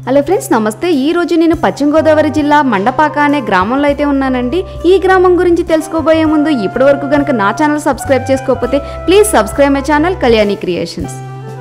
Hello friends నమస్తే ఈ రోజు నేను పశ్చిమ గోదావరి జిల్లా మండపాక అనే గ్రామంలో అయితే ఉన్నానండి ఈ గ్రామం గురించి తెలుసుకోబోయే ముందు ఇప్పటి వరకు కనుక నా ఛానల్ సబ్స్క్రైబ్ చేసుకోకపోతే please subscribe my channel Kalyani creations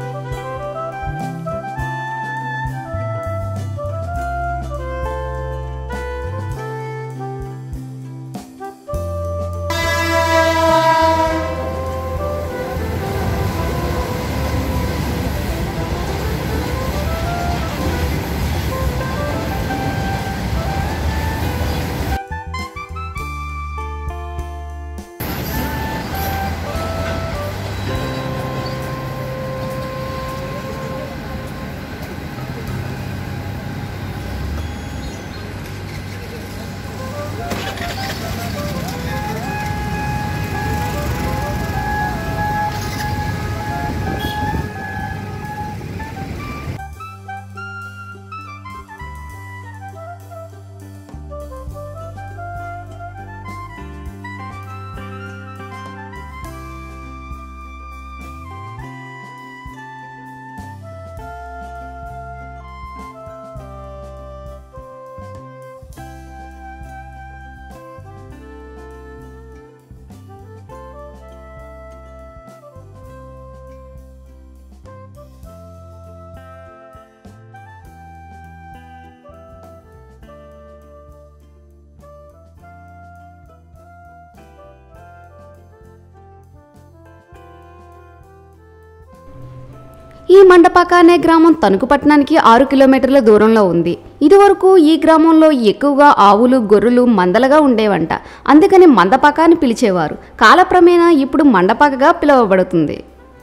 ఈ మండపాక అనే గ్రామం తణుకు పట్టణానికి ఆరు కిలోమీటర్ల దూరంలో ఉంది ఇదివరకు ఈ గ్రామంలో ఎక్కువగా ఆవులు గొర్రెలు మందలుగా ఉండేవంట అందుకని మందపాక అని పిలిచేవారు కాలక్రమేణా ఇప్పుడు మండపాకగా పిలువబడుతుంది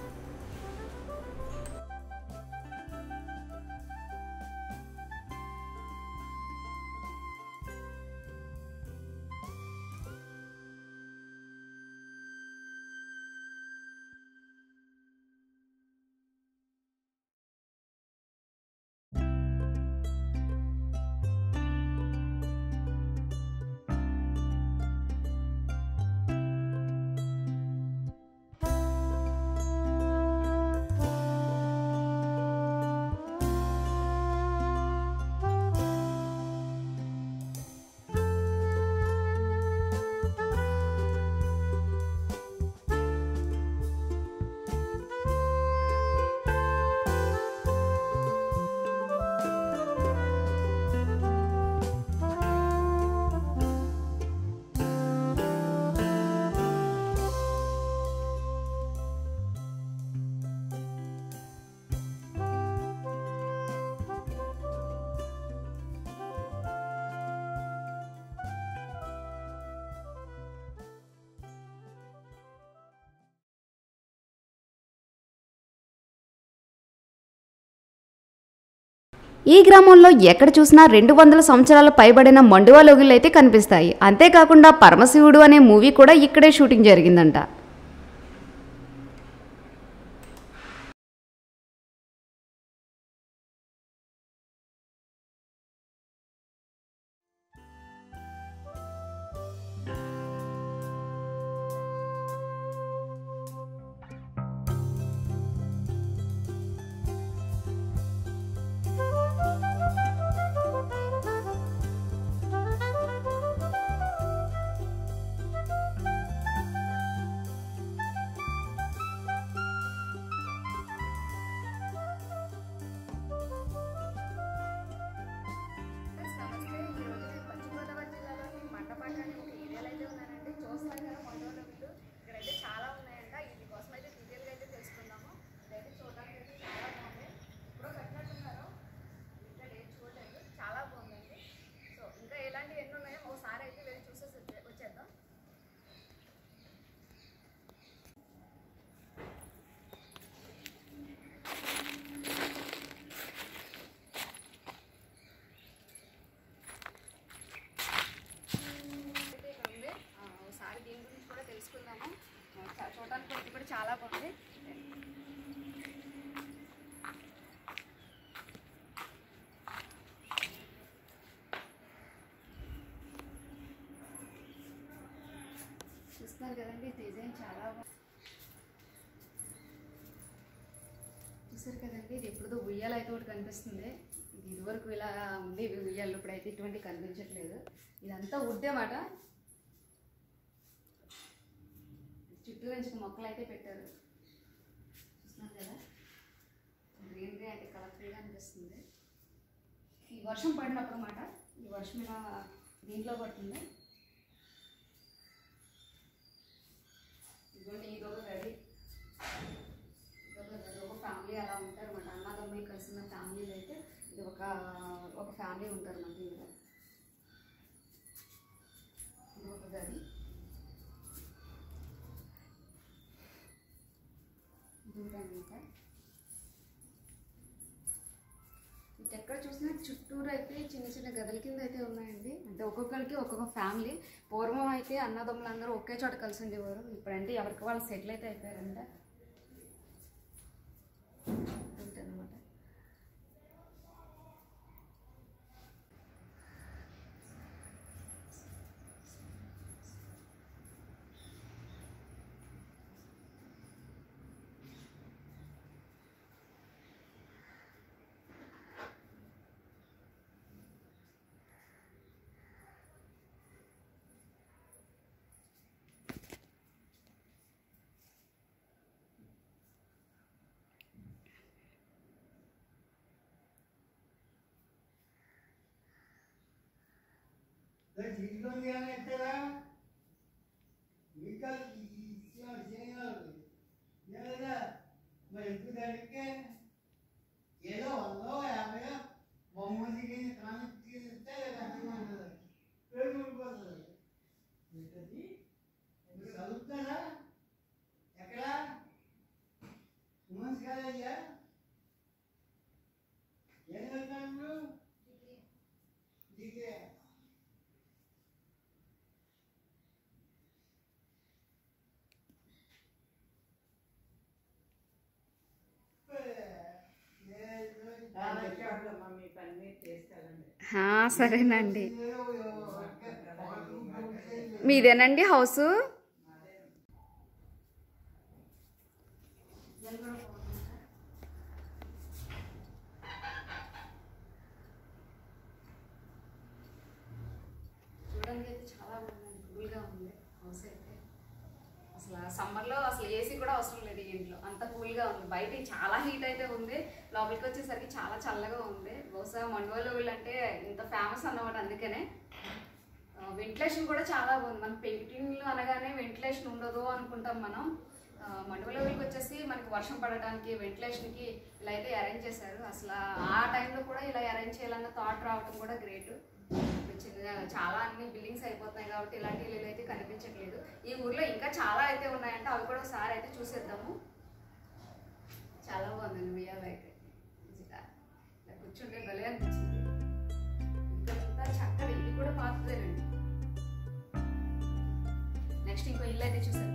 ఈ గ్రామంలో ఎక్కడ చూసినా రెండు వందల సంవత్సరాల పైబడిన మండువా లోగిళ్ళు అయితే కనిపిస్తాయి అంతేకాకుండా పరమశివుడు అనే మూవీ కూడా ఇక్కడే షూటింగ్ జరిగిందంట నమస్తే ఈ రోజు నేను పశ్చిమ గోదావరి జిల్లాలోని మండపాక అనే ఒక ఏరియాలో అయితే ఉన్నానండి చూస్తున్నారు కదా మండపంలో ఇల్లు ఇక్కడైతే చాలా ఉన్నాయంట వీటి కోసం అయితే డీటెయిల్గా అయితే తెలుసుకుందాము ఇదైతే చూడడానికి అయితే చాలా బాగుంది ఇప్పుడు కట్టినట్టున్నారు ఇంకా డేట్ చూడలేదు చాలా బాగుందండి సో ఇంకా ఎలాంటివి ఎన్ని ఉన్నాయో ఒకసారి అయితే వెళ్ళి చూసేసి వచ్చే- వచ్చేద్దాం అయితే ఇక్కడ ఉంది ఆ, ఒకసారి దీని గురించి కూడా తెలుసుకుందాము ఆ, చ- చూడడానికి ఇది కూడా చాలా బాగుంది చూస్తున్నారు కదండి డిజైన్ చాలా బాగుంది చూసారు కదండి ఇది ఎప్పుడుదో ఉయ్యాల అయితే ఒకటి కనిపిస్తుంది ఇది ఇదివరకు ఇలా ఉంది ఇవి ఉయ్యాలు ఇప్పుడైతే ఇటువంటి కనిపించట్లేదు ఇదంతా ఉడ్డే మాట చుట్టూ నుంచి మొక్కలు అయితే పెట్టారు చూస్తున్నారు కదా గ్రీనరీ అయితే కలర్ఫుల్గా అనిపిస్తుంది ఈ వర్షం పడినప్పుడు మాట ఈ వర్షం ఇలా దీంట్లో పడుతుంది ఇదిగోండి ఇదొక గది ఇదొక గది ఒక ఫ్యామిలీ అలా ఉంటారు అన్నమాట అన్నదమ్ములు కలిసిన ఫ్యామిలీలు అయితే ఇది ఒక ఒక ఫ్యామిలీ ఉంటారు అన్నమాట ఇందులో ఇది ఒక గది దూరన్నమాట ఇటు ఎక్కడ చూసినా చుట్టూరు అయితే చిన్న చిన్న గదుల కింద అయితే ఉన్నాయండి అంటే ఒక్కొక్కరికి ఒక్కొక్క ఫ్యామిలీ పూర్వం అయితే అన్నదమ్ములు అందరూ ఒకే చోట కలిసి ఉండేవారు ఇప్పుడంటే ఎవరికి వాళ్ళు సెటిల్ అయితే అయిపోయారంట అంతేనమాట తీసుకొని కానీ ఎక్కడా ఇంకా ఇచ్చిన చేయగలరు లేదా మరి ఎందుకు దానికి ఏదో వందో యాభై బొమ్మకి కానీ తీస్తే కష్టమవుతుంది పేరు ఉండిపోతుంది ఏంటది? మీరు చదువుతారా ఎక్కడ ఉమెన్స్ కాలేజా ఏం చదువుతారు మీరు డిగ్రీ మీ పని మీరు చేస్తారండి సరేనండి మీదేనండి హౌస్ చూడడానికి అయితే చాలా బాగుంది కూల్గా ఉంది హౌస్ అయితే అసలు సమ్మర్లో అసలు ఏసీ కూడా అవసరం లేదు ఈ ఇంట్లో అంత కూల్గా ఉంది బయట చాలా హీట్ అయితే ఉంది లోపలికి వచ్చేసరికి చాలా చల్లగా ఉంది బహుశా మండవల్లి ఊళ్ళు అంటే ఇంత ఫేమస్ అన్నమాట అందుకనే వెంటిలేషన్ కూడా చాలా బాగుంది మన పెయింటింగ్లు అనగానే వెంటిలేషన్ ఉండదు అనుకుంటాం మనం మండవల్లి ఊళ్ళకి వచ్చేసి మనకి వర్షం పడటానికి వెంటిలేషన్కి ఇలా అయితే అరేంజ్ చేశారు అసలు ఆ టైంలో కూడా ఇలా అరేంజ్ చేయాలన్న థాట్ రావడం కూడా గ్రేట్ చిన్నగా చాలా అన్ని బిల్డింగ్స్ అయిపోతున్నాయి కాబట్టి ఇలాంటి ఇల్లు అయితే కనిపించట్లేదు ఈ ఊర్లో ఇంకా చాలా అయితే ఉన్నాయంటే అవి కూడా ఒకసారి అయితే చూసేద్దాము చాలా బాగుందండి ఉయ్యాల అయితే నిజంగా. ఇలా కూర్చుంటే భలే అనిపించింది ఇక్కడంతా చక్కగా ఇది కూడా పాతదేనండి నెక్స్ట్ ఇంకో ఇల్లు అయితే చూసేద్దాం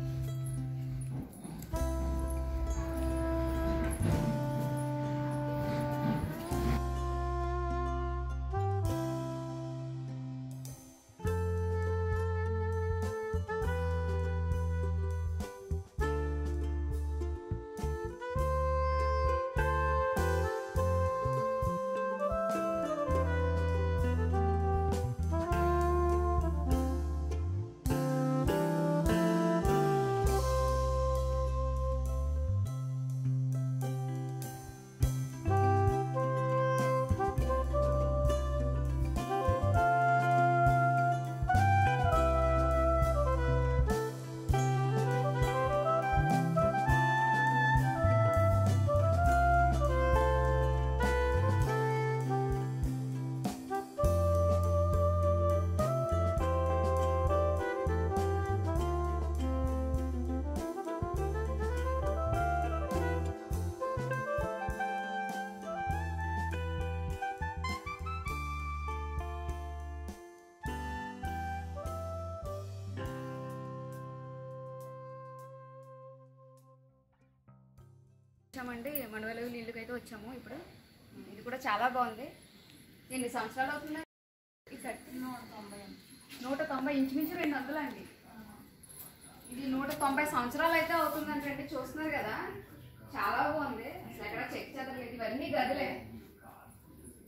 వచ్చామండి మనవెలవులు ఇల్లుకి అయితే వచ్చాము ఇప్పుడు ఇది కూడా చాలా బాగుంది ఎన్ని సంవత్సరాలు అవుతుంది ఈ సెట్ నూట తొంభై నూట తొంభై ఇంచుమించు రెండు వందలు అండి ఇది నూట తొంభై సంవత్సరాలు అయితే అవుతుందంటే చూస్తున్నారు కదా చాలా బాగుంది అసలు ఎక్కడ చెక్ చేద్దలేదు ఇవన్నీ గదులే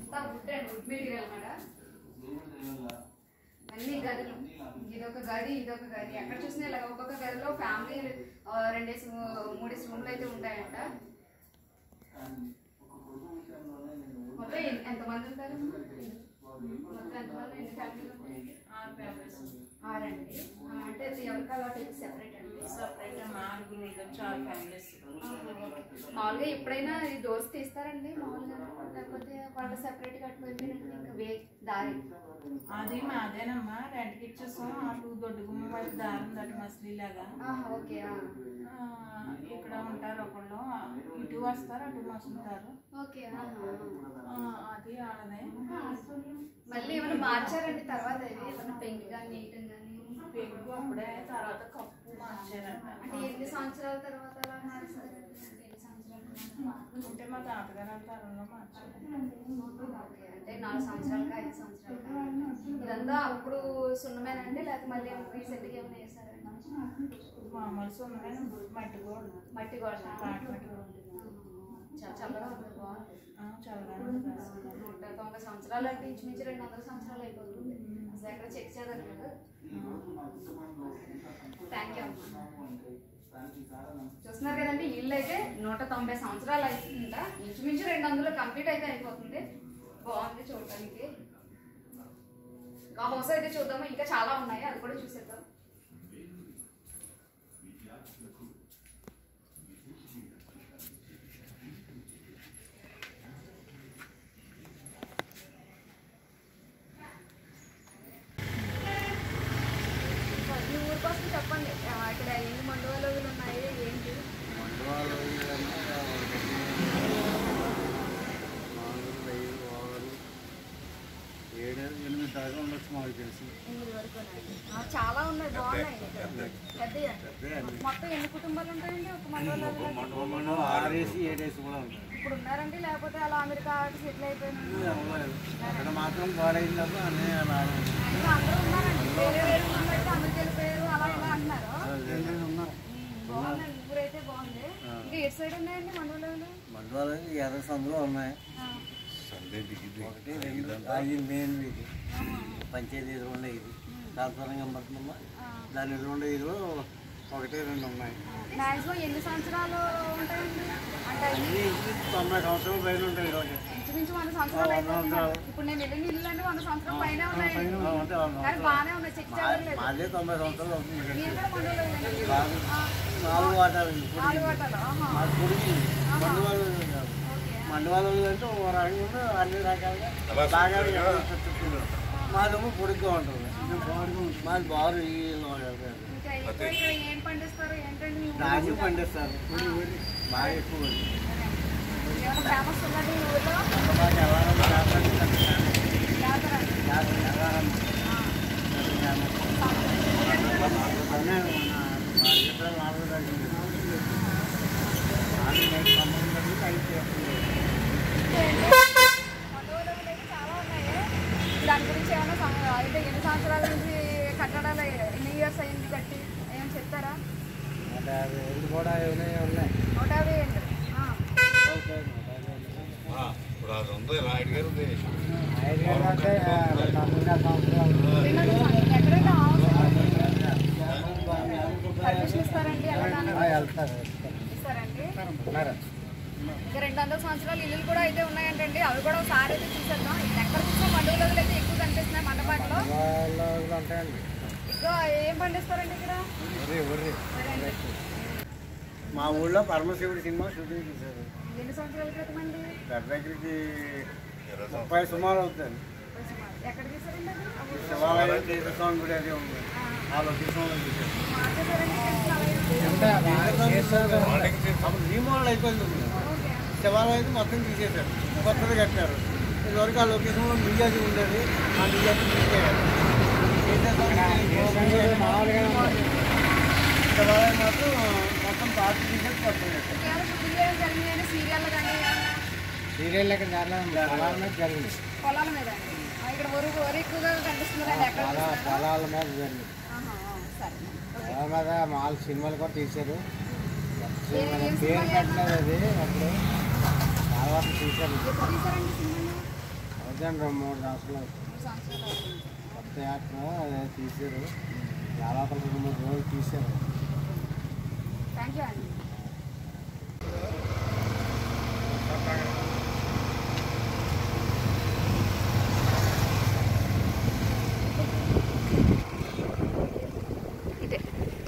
అంతా wood and wood material madam అన్ని గదులు ఇదొక గది ఇదొక గది ఎక్కడ చూసినా ఇలా ఒక్కొక్క గదిలో ఫ్యామిలీ రెండేసి మూడేసి రూమ్లు అయితే ఉంటాయంట మొత్తం ఎన్- ఎంతమంది ఉంటారు మొత్తం ఎంతమంది ఎన్ని ఫ్యామిలీలు ఉంటాయి ఆరు ఫ్యామిలీస్ ఆరండి ఆ, అంటే ఎవరికి అలవాటు సెపరేట్ అండి సపరేట్ ఆరుగురు ఉండొచ్చు ఆరు ఫ్యామిలీస్ మామూలుగా ఎప్పుడైనా ఈ డోర్స్ తీస్తారండి మామూలుగా లేకపోతే వాళ్ళు సెపరేట్ కట్టుకోకపోయినట్టు ఇంకా వే దారి అది మాదేనమ్మా రెంట్కి ఇచ్చేసాం అటు దొడ్డుగుమ్మ వైపు దారం దట్టు మసిలీలాగా ఆహా, ఓకే ఆ. ఆ, ఇక్కడ ఉంటారు ఒకళ్ళు ఇటు వస్తారు అటు మసులుతారు ఓకే ఆహా. ఆ, అది ఆడదే మళ్ళీ ఏమైనా మార్చారండి తర్వాత ఇది ఏమైనా పెయింట్ కానీ నీట్ కానీ పెరుగు అప్పుడే తర్వాత కప్పు మార్చారంట అంటే ఎన్ని సంవత్సరాల తర్వాత అలా మార్చారు ఎన్ని సంవత్సరాలు అంటే మా తాతగారు తరంలో మార్చారు ఓకే అంటే నాలుగు సంవత్సరాలకా ఐదు సంవత్సరాలకా ఇదంతా అప్పుడు సున్నమేనండి లేకపోతే మళ్ళీ రీసెంట్గా ఏమైనా వేసారండి మామూలు సున్నమే మట్టి గోడ మట్టి గోడ పాటి మట్టి గోడ చాలా చల్లగా ఉంటుంది బాగుంది ఆ, చల్లగా ఉంటుంది నూట తొంభై సంవత్సరాలు అంటే ఇంచుమించు రెండు వందల సంవత్సరాలు అయిపోతుంది అసలు ఎక్కడ చెక్ చేయదని కదా థ్యాంక్ యూ అమ్మా చూస్తున్నారు కదండి ఇల్లు అయితే నూట తొంభై సంవత్సరాలు అవుతుందా ఇంచుమించు రెండు వందలు కంప్లీట్ అయితే అయిపోతుంది బాగుంది చూడటానికి ఆ హౌస్ అయితే చూద్దాము ఇంకా చాలా ఉన్నాయి అది కూడా చూసేద్దాం ఈ ఊరు కోసం చెప్పండి ఆ, ఇక్కడ ఎన్ని మండువలు ఉన్నాయి ఏంటి ఏడు ఎనిమిది దాకా ఉండొచ్చు మాకు తెలిసి ఎనిమిది వరకు ఉన్నాయి. ఆ, చాలా ఉన్నాయి బాగున్నాయి పెద్దయ్య మొత్తం ఎన్ని కుటుంబాలు ఉంటాయండి ఒక మండలంలో మనం ఆరేసి ఏడేసి కూడా ఉంటాయి ఇప్పుడు ఉన్నారండి లేకపోతే అలా అమెరికా సెటిల్ అయిపోయినారు అవ్వలేదు. అక్కడ మాత్రం పాడైంది తప్ప అన్నీ అలా ఇంకా అందరూ ఉన్నారండి వేరే వేరే ఊర్లో అయితే అమెరికా వెళ్ళిపోయారు అలా ఇలా అంటున్నారు ఉన్నారు బాగుందండి ఊరైతే బాగుంది ఇంకా ఎటు సైడ్ ఉన్నాయండి మండలంలో మండవాళ్ళు ఎర్ర సందులో ఉన్నాయి ఒకటి రెండు అది మెయిన్ ఇది పంచాయతీ ఎదురు ఉండే ఇది కాల్పరంగా పడుతుందమ్మా దాని ఎదురు ఉండే ఇది ఒకటి రెండు ఉన్నాయి మాక్సిమం ఎన్ని సంవత్సరాలు ఉంటాయండి అంటే అన్ని తొంభై సంవత్సరాల పైన ఉంటాయి ఈరోజు ఇంచుమించు వంద సంవత్సరాలు అయిపోతున్నాయి ఇప్పుడు నేను వెళ్ళిన ఇల్లు అంటే వంద సంవత్సరాలు పైన ఉన్నాయి కానీ బాగానే ఉన్నాయి చెక్ చేయలేదు మాదే తొంభై సంవత్సరాలు అవుతుంది మీరు కూడా మండలంలో బాగా నాలుగు వాటాలు నాలుగు వాటాలు ఆహా మాది పొడిగి మండవాళ్ళు కాదు ఓకే మండవాళ్ళు అంటే ఓ రకంగా అన్ని రకాలుగా బాగా చెప్తున్నారు మాదేమో పొడిగ్గా ఉంటుంది మాది బారు ఈ ఇంకా ఎక్కువ ఇక్కడ ఏం పండిస్తారు ఏంటండి మీ ఊరు? రాజు పండిస్తారు బాగా ఎక్కువ ఏమైనా ఫేమస్ ఉన్నది ఈ ఊర్లో మాకు ఎవరైనా వ్యాపారం చేస్తారు. జాతర వ్యాపారం ఎవరైనా అనే మన బాధ్యత నాలుగు తగ్గింది నాలుగు నైట్ సంబంధం కలిగి ఐదు చేస్తుంది మండలంలో అయితే చాలా ఉన్నాయి దాని గురించి ఏమైనా సం- అయితే ఎన్ని సంవత్సరాల నుంచి కట్టడాలు ఎన్ని ఇయర్స్ అయింది కట్టి ఏం చెప్తారా నూట యాభై ఏళ్ళు కూడా ఉన్నాయి ఉన్నాయి నూట యాభై ఏళ్ళు ఆ. ఓకే, నూట యాభై ఉన్నాయి. ఇప్పుడు అది ఉంది రాయుడు గారు ఉంది ఐదు వేలు అంటే తొమ్మిది సంవత్సరాలు రెండు వందల సంవత్సరాలు. ఎక్కడైతే హౌస్ పర్మిషన్ ఇస్తారండి వెళ్ళడానికి వెళ్తారు ఇస్తారండి ఉన్నారు ఇంకా రెండు వందల సంవత్సరాల ఇల్లులు కూడా అయితే ఉన్నాయంటండి అవి కూడా ఒకసారి అయితే చూసేద్దాం ఎక్కడ చూసినా పండుగలు అయితే ఎక్కువ కనిపిస్తున్నాయి మండపాట్లో వాళ్ళు ఉంటాయండి ఇంకా ఏం పండిస్తారండి ఇక్కడ ఉర్రి ఉర్రి మా ఊళ్ళో పరమశివుడి సినిమా షూటింగ్ చేశారు ఎన్ని సంవత్సరాల క్రితం అండి గడ్డ దగ్గరికి ముప్పై సుమారు అవుతుంది ఎక్కడ తీసారండి అది శివాలయం తీర్థస్వామి గుడి అది ఉంది ఆ లొకేషన్లో తీశారు మార్చేసారండి అలాగే అప్పుడు రీమోడల్ అయిపోయింది ఓకే శివాలయం అయితే మొత్తం తీసేశారు కొత్తది కట్టారు ఇదివరకు ఆ లొకేషన్లో మియాది ఉండేది ఆ మియాది తీసేయారు శివాలయం మాత్రం మొత్తం పార్టీ తీసేసి కొత్తది కట్టారు ఇంకేమైనా షూటింగ్ చేయడం జరిగింది సీరియల్ కానీ సీరియల్ జరిగింది పొలాల మీద అండి ఆ, ఇక్కడ వరి వరి ఎక్కువగా కనిపిస్తుందండి ఎక్కడ చూసినా. పొలాల మీద జరిగింది ఆహా, ఆ, సరే ఓకే. పొలాల మీద మామూలు సినిమాలు కూడా తీశారు ఏ- ఏం పేరు సినిమాలు పెట్టలేదు అది అప్పుడు చాలా వరకు తీశారు ఎప్పుడు తీసారండి సినిమాని అవుతుందండి రెండు మూడు సంవత్సరాలు మూడు సంవత్సరాలు అవుతుంది కొత్త యాక్టర్ అదే తీశారు దాదాపు రెండు మూడు రోజులు తీశారు థ్యాంక్ యూ అండి ఇదే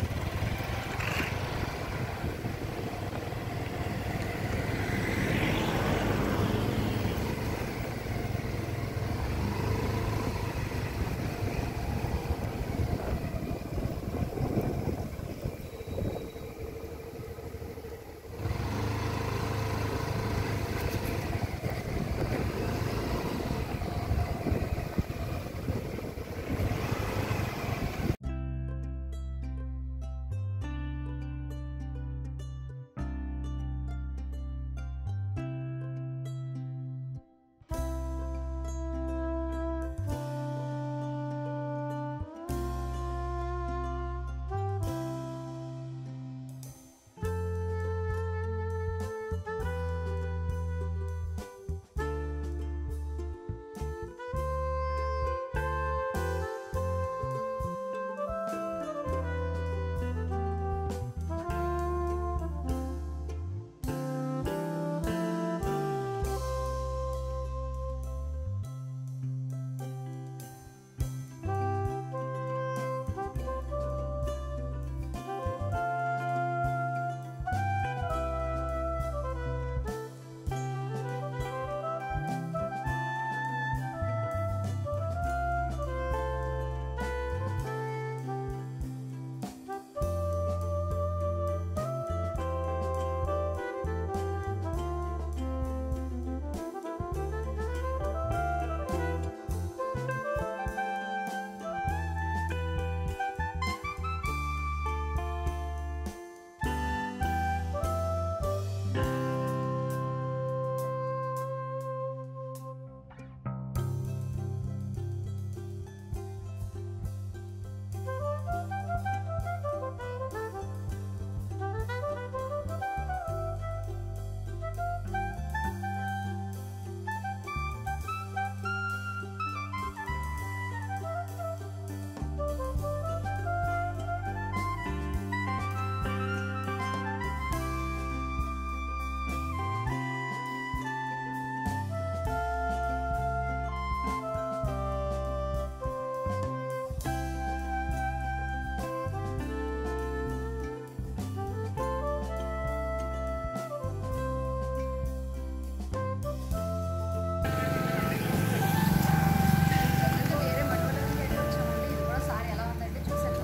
వేరే మట్టుబడి అయితే వచ్చామండి ఇది కూడా సార్ ఎలా ఉందంటే చూసాను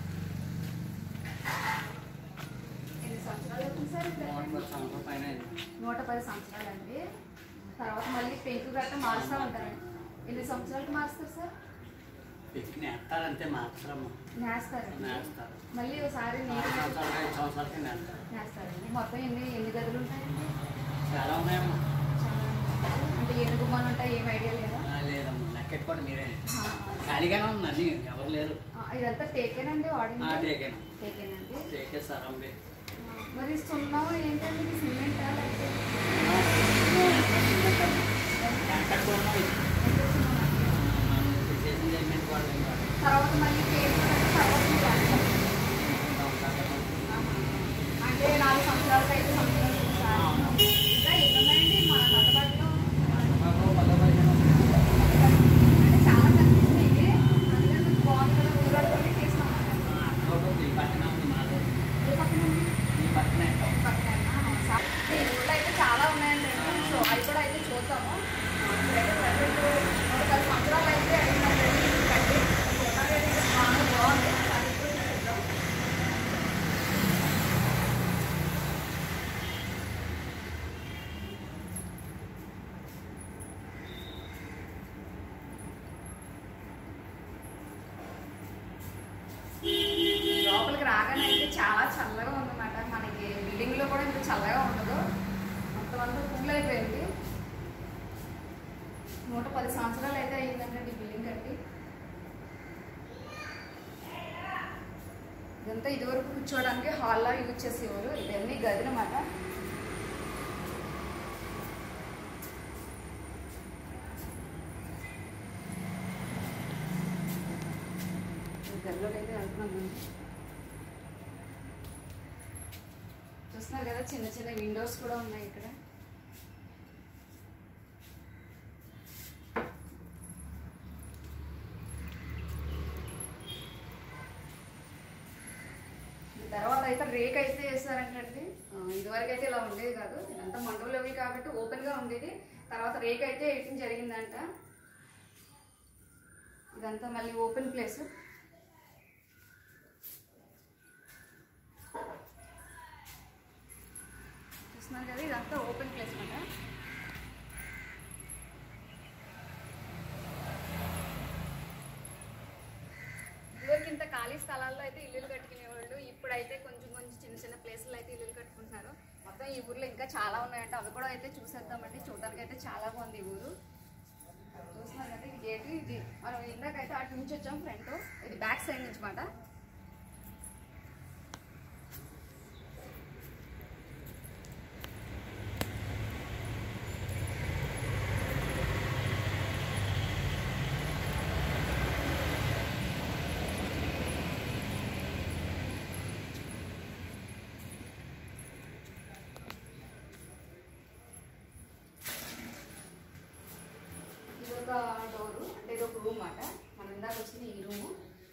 ఎన్ని సంవత్సరాలు అవుతుంది సార్ ఇది? సంవత్సరం పైన నూట పది సంవత్సరాలు అండి తర్వాత మళ్ళీ పెంకు గట్ట మారుస్తూ ఉంటారండి ఎన్ని సంవత్సరాలకు మారుస్తారు సార్ పెట్టి నేస్తారంతే మాత్రము నేస్తారండి నేస్తారు మళ్ళీ ఒకసారి ఆరు నీరు సంవత్సరాలు ఐదు సంవత్సరాలకి నేస్తారు నేస్తారండి మొత్తం ఎన్ని ఎన్ని గదులు ఉంటాయండి చాలా ఉన్నాయమ్మా చాలా అంటే ఎన్ని గుమ్మాలు ఉంటాయి ఏం ఐడియా లేదా ఆ, లేదమ్మా లెక్కెట్టుకోండి మీరే ఆ, ఖాళీగానే ఉంది అన్ని ఎవరు లేరు ఆ, ఇదంతా టేకేనండి ఆ, వాడింది టేకేను టేకేనండి టేకే సరంబి ఆ, మరి సున్నం ఏంటండి ఇది సిమెంట్ లేకపోతే తర్వాత మళ్ళీ పేరు తర్వాత మీరు వాడతారు. అంటే నాలుగు సంవత్సరాలకు ఐదు సంవత్సరాలు సార్ ఇంకా ఎన్ని ఉన్నాయండి మన నట్టబాటులో అంటే చాలా కనిపిస్తున్నాయి అందుకని బాగుంది కదా ఊరడుగు పెట్టేసినాం ఏ పక్కన ఉంది? పక్కనేనా? సార్, ఈ ఊళ్ళో అయితే చాలా ఉన్నాయండి సో అవి కూడా అయితే చూద్దాము ఇప్పుడైతే ప్రజెంట్ ఒక పది సంవత్సరాలు అయితే అయిందండి కట్టి ఉన్నది బాగా బాగుంది అది ఇప్పుడు చూద్దాం లోపలికి రాగానే అయితే చాలా చల్లగా ఉందన్నమాట మనకి బిల్డింగ్ లో కూడా ఇంత చల్లగా ఉండదు మొత్తం అంతా కూల్ అయిపోయింది నూట పది సంవత్సరాలు అయితే అయ్యిందండి ఈ బిల్డింగ్ కట్టి ఇదంతా ఇదివరకు కూర్చోవడానికి హాల్లో యూజ్ చేసేవారు ఇవన్నీ గది అనమాట గదిలోకి అయితే వెళ్తున్నాము చూస్తున్నారు కదా చిన్న చిన్న విండోస్ కూడా ఉన్నాయి ఇక్కడ ఈ తర్వాత అయితే రేక్ అయితే వేస్తారంటండి ఆ, ఇదివరకు అయితే ఇలా ఉండేది కాదు ఇదంతా మండపంలో అవి కాబట్టి ఓపెన్ గా ఉండేది తర్వాత రేక్ అయితే వేయటం జరిగిందంట ఇదంతా మళ్ళీ ఓపెన్ ప్లేస్ చూస్తున్నారు కదా ఇదంతా ఓపెన్ ప్లేస్ అనమాట ఇదివరకు ఇంత ఖాళీ స్థలాల్లో అయితే ఇల్లులు కట్టుకునేవాళ్ళు ఇప్పుడైతే కొంచెం కొంచెం చిన్న చిన్న ప్లేసుల్లో అయితే ఇల్లులు కట్టుకుంటున్నారు మొత్తం ఈ ఊర్లో ఇంకా చాలా ఉన్నాయంటే అవి కూడా అయితే చూసేద్దామండి చూడడానికి అయితే చాలా బాగుంది ఈ ఊరు చూస్తున్నారు కదా ఇది గేట్ ఇది మనం ఇందాకైతే అటు నుంచి వచ్చాం ఫ్రంట్ ఇది బ్యాక్ సైడ్ నుంచి మాట ఇది ఒక డోరు అంటే ఇది ఒక రూమ్ అన్నమాట మనం ఇందాక వచ్చింది ఈ రూము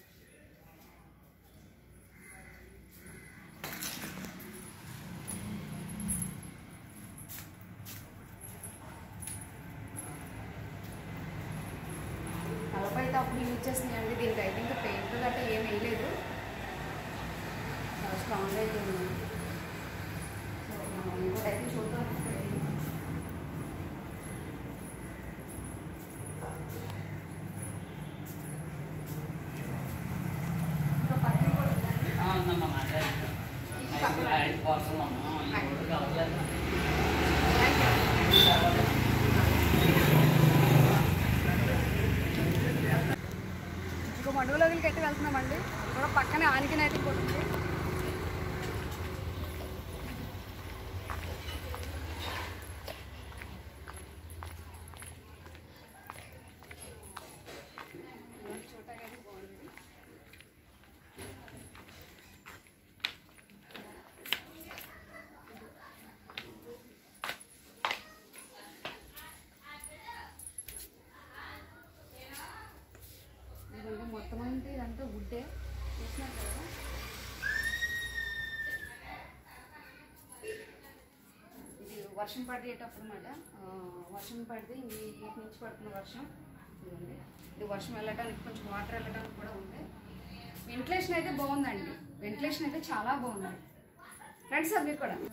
కలప అయితే అప్పుడు యూజ్ చేస్తున్నాయండి దీనికి అయితే ఇంకా పెయింట్ గట్రా ఏం వేయలేదు చాలా స్ట్రాంగ్ అయితే ఉంది సో మనం ఇంకోటి అయితే చూద్దాం ఇంకా పక్కన కూడా ఉందండి ఉందమ్మా మాట్లాడుతున్నాం ఐదు పర్సెంట్ అమ్మా ఈ ఊరు కావట్లేదు ఇంకో మండుగులోకి అయితే వెళ్తున్నామండి ఇక్కడ పక్కనే ఆనికినైతే కూడా ఉంది చూడటానికి బాగుంది ఇదంతా మొత్తం అంటే ఇదంతా గుడ్డే చూసినారు కదా ఇది వర్షం పడేటప్పుడు అన్నమాట ఆ, వర్షం పడితే ఈ ఇటు నుంచి పడుతున్న వర్షం ఇదిగోండి. ఇది వర్షం వెళ్ళడానికి కొంచెం వాటర్ వెళ్ళడానికి కూడా ఉంది వెంటిలేషన్ అయితే బాగుందండి వెంటిలేషన్ అయితే చాలా బాగుంది రండి సార్ మీరు కూడా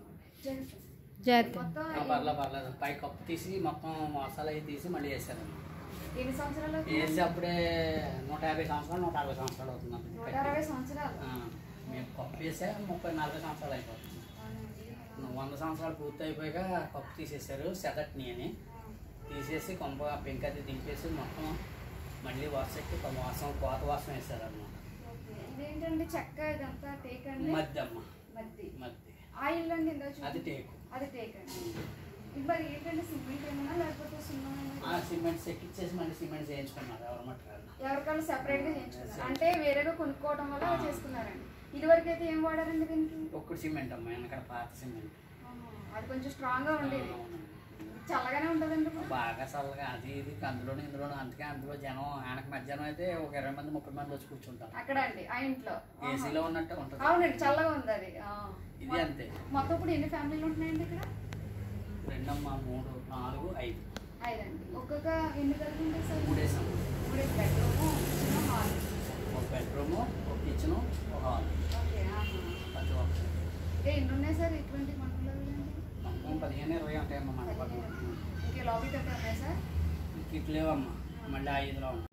మొత్తం పర్లేదు పర్లేదు పై కప్పు తీసి మొత్తం మసాలా అవి తీసి మళ్ళీ వేసారు ఎన్ని సంవత్సరాలు వేసి అప్పుడే నూట యాభై సంవత్సరాలు నూట అరవై సంవత్సరాలు అవుతుంది నూట అరవై సంవత్సరాలు ఆ, మేము కప్పు వేసే ముప్పై నలభై సంవత్సరాలు అయిపోతుంది వంద సంవత్సరాలు పూర్తి అయిపోయాక కప్పు తీసేశారు సెదట్ని అని తీసేసి కొంప పెంకది దింపేసి మొత్తం మళ్ళీ వర్షకి కొంత వాసం కోత వాసం వేశారు అన్నమాట ఓకే. ఇదేంటండి చెక్క ఇదంతా టేక్ అండి మధ్య అమ్మ మద్ది మధ్య ఆయిల్ అండి ఇందా చూడండి. అది టేకు అది టేక్ అండి ఇది మరి ఏంటంటే సిమెంట్ ఏమన్నా లేకపోతే సున్నం ఆ సిమెంట్ సెక్కిచ్చేసి మళ్ళీ సిమెంట్ చేయించుకున్నారు ఎవరు మట్టుకారు ఎవరికైనా సెపరేట్ గా చేయించుకున్నారు అంటే వేరేగా కొనుక్కోవడం వల్ల అలా చేసుకున్నారండి ఇదివరకు అయితే ఏం వాడారండి దీనికి ఒక్కడు సిమెంట్ అమ్మ వెనకాల పాత సిమెంట్ ఆహా. అది కొంచెం స్ట్రాంగ్ గా ఉండేది అవునండి. చల్లగానే ఉంటదండి ఇప్పుడు. బాగా చల్లగా అది ఇది అందులోనే ఇందులోనే అందుకే అందులో జనం ఆయనకు మధ్యాహ్నం అయితే ఒక ఇరవై మంది ముప్పై మంది వచ్చి కూర్చుంటారు అక్కడ అండి ఆ ఇంట్లో ఆహా. ఏసీలో ఉన్నట్టే ఉంటుంది అవునండి చల్లగా ఉంది అది ఆ. ఇది అంతే మొత్తం ఇప్పుడు ఎన్ని ఫ్యామిలీలు ఉంటున్నాయండి ఇక్కడ రెండమ్మ మూడు నాలుగు ఐదు ఐదండి ఒక్కొక్క ఎన్ని గదులు ఉంటాయి సార్ మూడేసాం మూడే బెడ్రూమ్ చిన్న హాల్ ఒక బెడ్రూము ఒక కిచెను ఒక హాల్ ఓకే ఆహా. ప్రతి ఒక్కటి ఇంకా ఎన్ని ఉన్నాయి సార్ ఇటువంటి మంటలు మొత్తం పదిహేను ఇరవై ఉంటాయమ్మ మండపం ఇంకా లాబీ కట్టే ఉన్నాయి సార్ కిట్ లేవమ్మా మళ్ళీ ఐదులో ఉంటాయి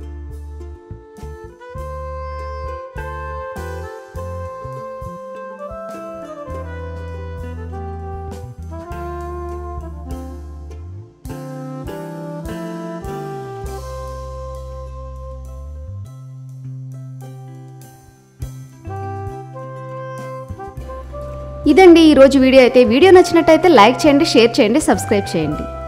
ఆ ఇదండి ఈరోజు వీడియో అయితే వీడియో నచ్చినట్టయితే లైక్ చేయండి షేర్ చేయండి సబ్స్క్రైబ్ చేయండి